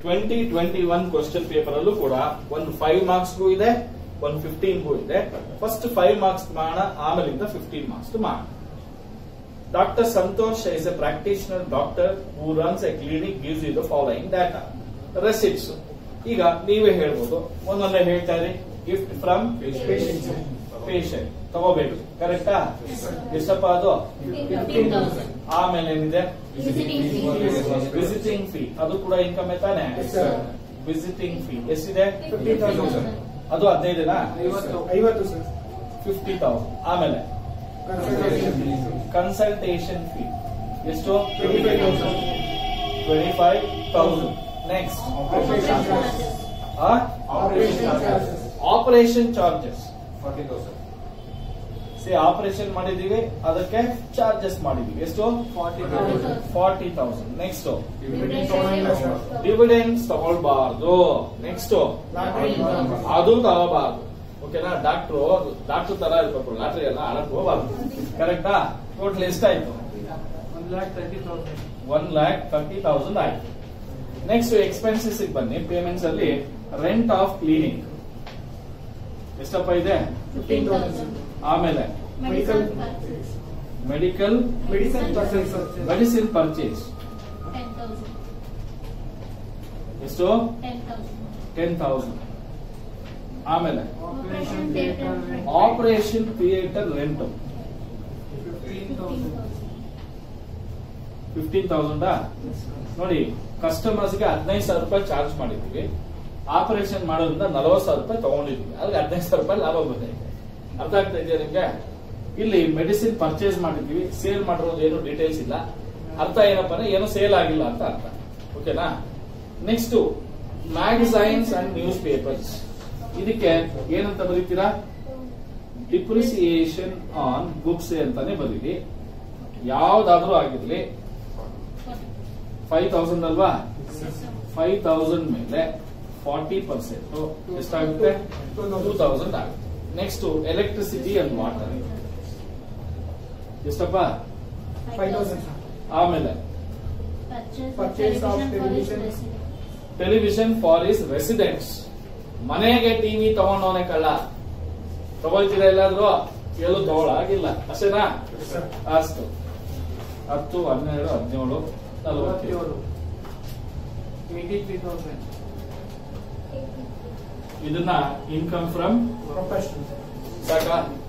Twenty twenty one question paper ಅಲ್ಲೂ ಕೂಡ ಒಂದು ಫೈವ್ ಮಾರ್ಕ್ಸ್ಗೂ ಇದೆ ಒಂದು ಫಿಫ್ಟೀನ್ಗೂ ಇದೆ ಫಸ್ಟ್ ಫೈವ್ ಮಾರ್ಕ್ಸ್ ಮಾಡೋಣ ಆಮೇಲಿಂದ ಫಿಫ್ಟೀನ್ ಮಾರ್ಕ್ಸ್ ಮಾಡೋಣ doctor Santosh is a practitioner doctor who runs a clinic gives you the following data receipts ಈಗ ನೀವೇ ಹೇಳ್ಬೋದು ಒಂದೊಂದೇ ಹೇಳ್ತಾ ಇರಿ ಗಿಫ್ಟ್ ಫ್ರಮ್ ಪೇಷಂಟ್ ತಗೋಬೇಕು ಕರೆಕ್ಟಾ ಎಷ್ಟಪ್ಪ ಅದು ಫಿಫ್ಟೀನ್ ತೌಸಂಡ್ ಆಮೇಲೆ ಏನಿದೆ Visiting fee. ವಿಸಿಟಿಂಗ್ ಫೀ ಅದು ಕೂಡ ಇನ್ಕಮ್ ತಾನೆ ವಿಸಿಟಿಂಗ್ ಫೀ ಎಷ್ಟಿದೆ ಫಿಫ್ಟೀನ್ ತೌಸಂಡ್ ಅದು ಹದಿನೈದೇನಾ ಐವತ್ತು ಸರ್ ಫಿಫ್ಟಿ ತೌಸಂಡ್ ಆಮೇಲೆ ಕನ್ಸಲ್ಟೇಷನ್ ಫೀ ಎಷ್ಟು twenty five thousand twenty five thousand next operation charges operation charges see operation ಮಾಡಿದೀವಿ ಅದಕ್ಕೆ ಚಾರ್ಜಸ್ ಮಾಡಿದೀವಿ ಎಷ್ಟು ಫಾರ್ಟಿ ತೌಸಂಡ್ ನೆಕ್ಸ್ಟ್ ಡಿವಿಡೆನ್ಸ್ ತಗೊಳ್ಬಾರ್ದು ನೆಕ್ಸ್ಟ್ ಅದು ತಗೋಬಾರ್ದು ಓಕೆನಾ ಡಾಕ್ಟ್ರು ಡಾಕ್ಟರ್ ತರ ಇರ್ಬೇಕು ಲಾಟ್ರಿ ಎಲ್ಲ ಆಡಕ್ ಹೋಗ್ಬಾರ್ದು ಕರೆಕ್ಟಾ ಟೋಟಲ್ ಎಷ್ಟಾಯ್ತು ಒನ್ ಲ್ಯಾಕ್ ತರ್ಟಿ ತೌಸಂಡ್ ಆಯ್ತು ನೆಕ್ಸ್ಟ್ ಎಕ್ಸ್ಪೆನ್ಸಸ್ ಬನ್ನಿ ಪೇಮೆಂಟ್ಸ್ ಅಲ್ಲಿ ರೆಂಟ್ ಆಫ್ ಕ್ಲೀನಿಂಗ್ ಎಷ್ಟಪ್ಪ ಇದೆ ಫಿಫ್ಟೀನ್ ತೌಸಂಡ್ ಆಮೇಲೆ medical medical medicine percent sir medicine purchase ten thousand ಎಷ್ಟು ಟೆನ್ ತೌಸಂಡ್ ಟೆನ್ ತೌಸಂಡ್ ಆಮೇಲೆ operation theatre operation theatre rent fifteen thousand fifteen ತೌಸಂಡಾ ನೋಡಿ ಕಸ್ಟಮರ್ಸ್ ಗೆ ಹದಿನೈದು ಸಾವಿರ ರೂಪಾಯಿ ಚಾರ್ಜ್ ಮಾಡಿದ್ವಿ ಆಪರೇಷನ್ ಮಾಡೋದ್ರಿಂದ ನಲವತ್ತು ಸಾವಿರ ರೂಪಾಯಿ ತಗೊಂಡಿದ್ವಿ ಅದಕ್ಕೆ ಹದಿನೈದು ಸಾವಿರ ರೂಪಾಯಿ ಲಾಭ ಬಂದೈತೆ ಅರ್ಥ ಆಗ್ತಾ ಇದೆಯಾ ನಿಮ್ಗೆ ಇಲ್ಲಿ ಮೆಡಿಸಿನ್ ಪರ್ಚೇಸ್ ಮಾಡಿದ್ವಿ ಸೇಲ್ ಮಾಡಿರೋದು ಏನು ಡೀಟೇಲ್ಸ್ ಇಲ್ಲ ಅರ್ಥ ಏನಪ್ಪ ಅಂದ್ರೆ ಏನು ಸೇಲ್ ಆಗಿಲ್ಲ ಅಂತ ಅರ್ಥ ಓಕೆನಾ next magazines and news papers ಇದಕ್ಕೆ ಏನಂತ ಬರೀತೀರಾ ಡಿಪ್ರಿಸಿಯೇಷನ್ ಆನ್ ಬುಕ್ಸ್ ಅಂತಾನೆ ಬರೀರಿ ಯಾವ್ದಾದ್ರೂ ಆಗಿರ್ಲಿ ಫೈವ್ ತೌಸಂಡ್ ಅಲ್ವಾ ಫೈವ್ ತೌಸಂಡ್ ಮೇಲೆ ಫಾರ್ಟಿ ಪರ್ಸೆಂಟ್ ಎಷ್ಟಾಗುತ್ತೆ ಟೂ ತೌಸಂಡ್ ಆಗುತ್ತೆ ನೆಕ್ಸ್ಟ್ ಎಲೆಕ್ಟ್ರಿಸಿಟಿ ಅಂಡ್ ವಾಟರ್ ಎಷ್ಟಪ್ಪ ಫೈವ್ ತೌಸಂಡ್ ಆಮೇಲೆ Purchase of television. Television for is residents ಮನೆಗೆ ಟಿವಿ ತಗೊಂಡವನೇ ಕಳ್ಳ ತಗೊಳ್ತೀರಾ ಎಲ್ಲಾದ್ರೂ ಎಲ್ಲೂ ತಗೊಳಾಗಿಲ್ಲ ಅಷ್ಟೇನಾ ಅಷ್ಟು ಹತ್ತು ಹನ್ನೆರಡು ಹದಿನೇಳು ನಲವತ್ತೇಳು ಇದನ್ನ ಇನ್ಕಮ್ ಫ್ರಮ್ ಪ್ರೊಫೆಷನಲ್ ಸಾಕಾ